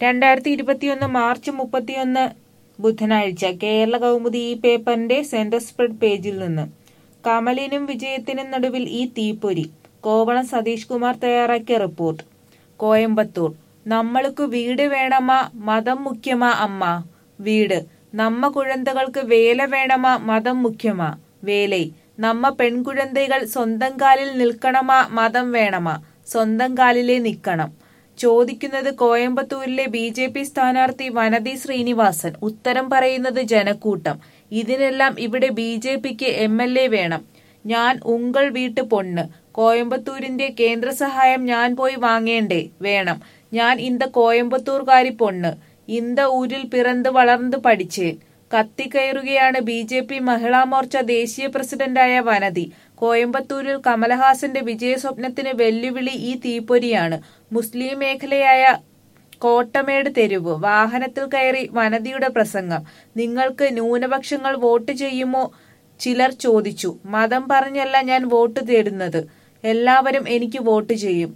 രണ്ടായിരത്തി ഇരുപത്തിയൊന്ന് മാർച്ച് മുപ്പത്തിയൊന്ന് ബുധനാഴ്ച കേരള കൗമുദി ഈ പേപ്പറിന്റെ സെന്റർ സ്പ്രെഡ് പേജിൽ നിന്ന് കമലിനും വിജയത്തിനും നടുവിൽ ഈ തീപ്പൊരി കോവളം സതീഷ് കുമാർ തയ്യാറാക്കിയ റിപ്പോർട്ട് കോയമ്പത്തൂർ നമ്മൾക്ക് വീട് വേണമാ മതം മുഖ്യമാ അമ്മ വീട് നമ്മ കുഴന്തകൾക്ക് വേല വേണമാ മതം മുഖ്യമാ വേലൈ നമ്മ പെൺകുഴന്തകൾ സ്വന്തം കാലിൽ നിൽക്കണമാ മതം വേണമാ സ്വന്തം കാലിലേ നിൽക്കണം ചോദിക്കുന്നത് കോയമ്പത്തൂരിലെ ബി ജെ പി സ്ഥാനാർത്ഥി വനതി ശ്രീനിവാസൻ ഉത്തരം പറയുന്നത് ജനക്കൂട്ടം ഇതിനെല്ലാം ഇവിടെ ബി ജെ പിക്ക് എം എൽ എ വേണം ഞാൻ ഉങ്കൾ വീട്ടു പൊണ്ണ് കോയമ്പത്തൂരിന്റെ കേന്ദ്ര സഹായം ഞാൻ പോയി വാങ്ങേണ്ടേ വേണം ഞാൻ ഇന്ത കോയമ്പത്തൂർകാരി പൊണ്ണ് ഇന്ത ഊരിൽ പിറந்து വളർന്ന് പഠിച്ചേൻ കത്തിക്കയറുകയാണ് B J P Mahila Morcha ദേശീയ പ്രസിഡന്റായ വനതി കോയമ്പത്തൂരിൽ കമലഹാസന്റെ വിജയസ്വപ്നത്തിന് വെല്ലുവിളി ഈ തീപ്പൊരിയാണ് മുസ്ലിം മേഖലയായ കോട്ടമേട് തെരുവ് വാഹനത്തിൽ കയറി വനതിയുടെ പ്രസംഗം നിങ്ങൾക്ക് ന്യൂനപക്ഷങ്ങൾ വോട്ട് ചെയ്യുമോ ചിലർ ചോദിച്ചു മതം പറഞ്ഞല്ല ഞാൻ വോട്ട് തേടുന്നത് എല്ലാവരും എനിക്ക് വോട്ട് ചെയ്യും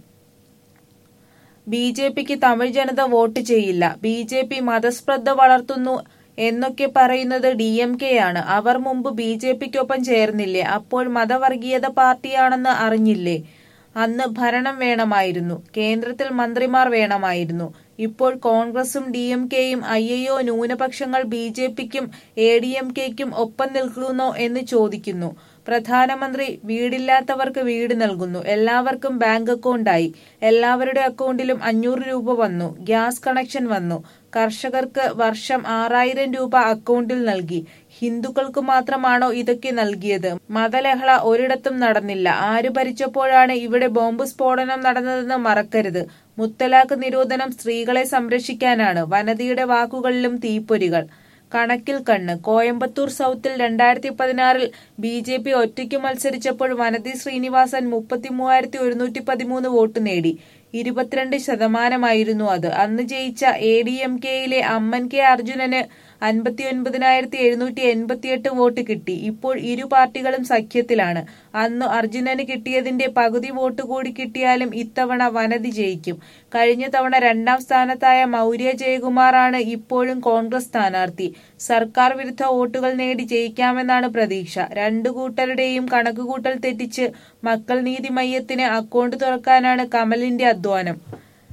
ബി ജെ പിക്ക് തമിഴ് ജനത വോട്ട് ചെയ്യില്ല ബി ജെ പി മതസ്പർദ്ധ വളർത്തുന്നു എന്നൊക്കെ പറയുന്നത് ഡി എം കെ ആണ് അവർ മുമ്പ് ബി ജെ പിക്കൊപ്പം ചേർന്നില്ലേ അപ്പോൾ മതവർഗീയത പാർട്ടിയാണെന്ന് അറിഞ്ഞില്ലേ അന്ന് ഭരണം വേണമായിരുന്നു കേന്ദ്രത്തിൽ മന്ത്രിമാർ വേണമായിരുന്നു ഇപ്പോൾ കോൺഗ്രസും ഡി എം കെയും അയ്യയോ ന്യൂനപക്ഷങ്ങൾ ബി ജെ പിക്കും എ ഡി എം കെക്കും ഒപ്പം നിൽക്കുന്നോ എന്ന് ചോദിക്കുന്നു പ്രധാനമന്ത്രി വീടില്ലാത്തവർക്ക് വീട് നൽകുന്നു എല്ലാവർക്കും ബാങ്ക് അക്കൗണ്ടായി എല്ലാവരുടെ അക്കൗണ്ടിലും അഞ്ഞൂറ് രൂപ വന്നു ഗ്യാസ് കണക്ഷൻ വന്നു കർഷകർക്ക് വർഷം ആറായിരം രൂപ അക്കൗണ്ടിൽ നൽകി ഹിന്ദുക്കൾക്ക് മാത്രമാണോ ഇതൊക്കെ നൽകിയത് മതലഹള ഒരിടത്തും നടന്നില്ല ആര് ഭരിച്ചപ്പോഴാണ് ഇവിടെ ബോംബ് സ്ഫോടനം നടന്നതെന്ന് മറക്കരുത് മുത്തലാഖ് നിരോധനം സ്ത്രീകളെ സംരക്ഷിക്കാനാണ് വനതിയുടെ വാക്കുകളിലും തീപ്പൊരികൾ കണക്കിൽ കണ്ണ് കോയമ്പത്തൂർ സൗത്തിൽ രണ്ടായിരത്തി പതിനാറിൽ ബി ജെ പി ഒറ്റയ്ക്ക് മത്സരിച്ചപ്പോൾ വനതി ശ്രീനിവാസൻ മുപ്പത്തി മൂവായിരത്തി ഒരുന്നൂറ്റി പതിമൂന്ന് വോട്ട് നേടി ഇരുപത്തിരണ്ട് ശതമാനമായിരുന്നു അത് അന്ന് ജയിച്ച എ ഡി എം കെയിലെ അമ്മൻ കെ അർജുനന് അൻപത്തി ഒൻപതിനായിരത്തി എഴുന്നൂറ്റി എൺപത്തിയെട്ട് വോട്ട് കിട്ടി ഇപ്പോൾ ഇരു പാർട്ടികളും സഖ്യത്തിലാണ് അന്ന് അർജുനന് കിട്ടിയതിന്റെ പകുതി വോട്ട് കൂടി കിട്ടിയാലും ഇത്തവണ വനതി ജയിക്കും കഴിഞ്ഞ തവണ രണ്ടാം സ്ഥാനത്തായ മൗര്യ ജയകുമാറാണ് ഇപ്പോഴും കോൺഗ്രസ് സ്ഥാനാർത്ഥി സർക്കാർ വിരുദ്ധ വോട്ടുകൾ നേടി ജയിക്കാമെന്നാണ് പ്രതീക്ഷ രണ്ടു കൂട്ടരുടെയും കണക്കുകൂട്ടൽ തെറ്റിച്ച് മക്കൾ നീതി മയ്യത്തിന് അക്കൗണ്ട് തുറക്കാനാണ് കമലിന്റെ അധ്വാനം